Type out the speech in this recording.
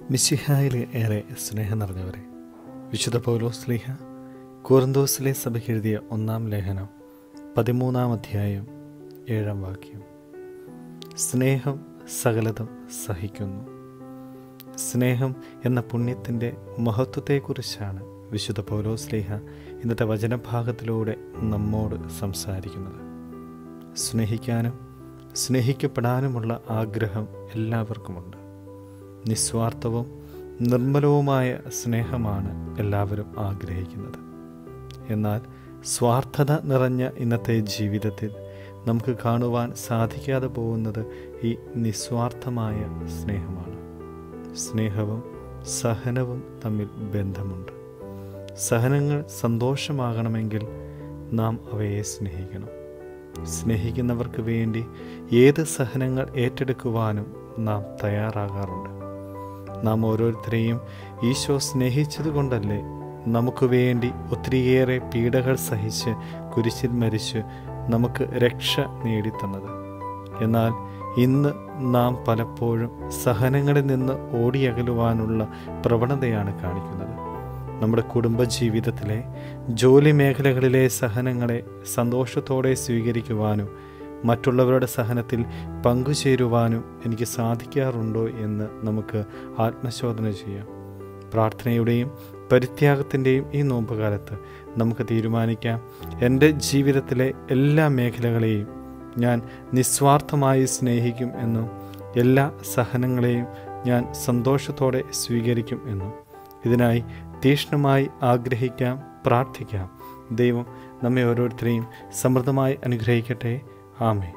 മിശിഹായിൽ ഏറെ സ്നേഹം നിറഞ്ഞവരെ വിശുദ്ധ പൗലോസ് സ്ലീഹ കുറുന്തോസിലെ സഭയ്ക്ക് എഴുതിയ ഒന്നാം ലേഖനം പതിമൂന്നാം അധ്യായം ഏഴാം വാക്യം സ്നേഹം സകലതും സഹിക്കുന്നു സ്നേഹം എന്ന പുണ്യത്തിൻ്റെ മഹത്വത്തെക്കുറിച്ചാണ് വിശുദ്ധ പൗലോസ് ലേഹ ഇന്നത്തെ വചനഭാഗത്തിലൂടെ നമ്മോട് സംസാരിക്കുന്നത് സ്നേഹിക്കാനും സ്നേഹിക്കപ്പെടാനുമുള്ള ആഗ്രഹം എല്ലാവർക്കുമുണ്ട് നിസ്വാർത്ഥവും നിർമ്മലവുമായ സ്നേഹമാണ് എല്ലാവരും ആഗ്രഹിക്കുന്നത് എന്നാൽ സ്വാർത്ഥത നിറഞ്ഞ ഇന്നത്തെ ജീവിതത്തിൽ നമുക്ക് കാണുവാൻ സാധിക്കാതെ പോകുന്നത് ഈ നിസ്വാർത്ഥമായ സ്നേഹമാണ് സ്നേഹവും സഹനവും തമ്മിൽ ബന്ധമുണ്ട് സഹനങ്ങൾ സന്തോഷമാകണമെങ്കിൽ നാം അവയെ സ്നേഹിക്കണം സ്നേഹിക്കുന്നവർക്ക് വേണ്ടി ഏത് സഹനങ്ങൾ ഏറ്റെടുക്കുവാനും നാം തയ്യാറാകാറുണ്ട് നാം ഓരോരുത്തരെയും ഈശോ സ്നേഹിച്ചതുകൊണ്ടല്ലേ നമുക്ക് വേണ്ടി ഒത്തിരിയേറെ പീഡകൾ സഹിച്ച് കുരിശിൽ മരിച്ച് നമുക്ക് രക്ഷ നേടിത്തന്നത് എന്നാൽ ഇന്ന് നാം പലപ്പോഴും സഹനങ്ങളിൽ നിന്ന് ഓടിയകലുവാനുള്ള പ്രവണതയാണ് കാണിക്കുന്നത് നമ്മുടെ കുടുംബജീവിതത്തിലെ ജോലി മേഖലകളിലെ സഹനങ്ങളെ സന്തോഷത്തോടെ സ്വീകരിക്കുവാനും മറ്റുള്ളവരുടെ സഹനത്തിൽ പങ്കുചേരുവാനും എനിക്ക് സാധിക്കാറുണ്ടോ എന്ന് നമുക്ക് ആത്മശോധന ചെയ്യാം പ്രാർത്ഥനയുടെയും പരിത്യാഗത്തിൻ്റെയും ഈ നോമ്പുകാലത്ത് നമുക്ക് തീരുമാനിക്കാം എൻ്റെ ജീവിതത്തിലെ എല്ലാ മേഖലകളെയും ഞാൻ നിസ്വാർത്ഥമായി സ്നേഹിക്കും എന്നും എല്ലാ സഹനങ്ങളെയും ഞാൻ സന്തോഷത്തോടെ സ്വീകരിക്കും എന്നും ഇതിനായി തീക്ഷ്ണമായി ആഗ്രഹിക്കാം പ്രാർത്ഥിക്കാം ദൈവം നമ്മെ ഓരോരുത്തരെയും സമൃദ്ധമായി അനുഗ്രഹിക്കട്ടെ ആമേ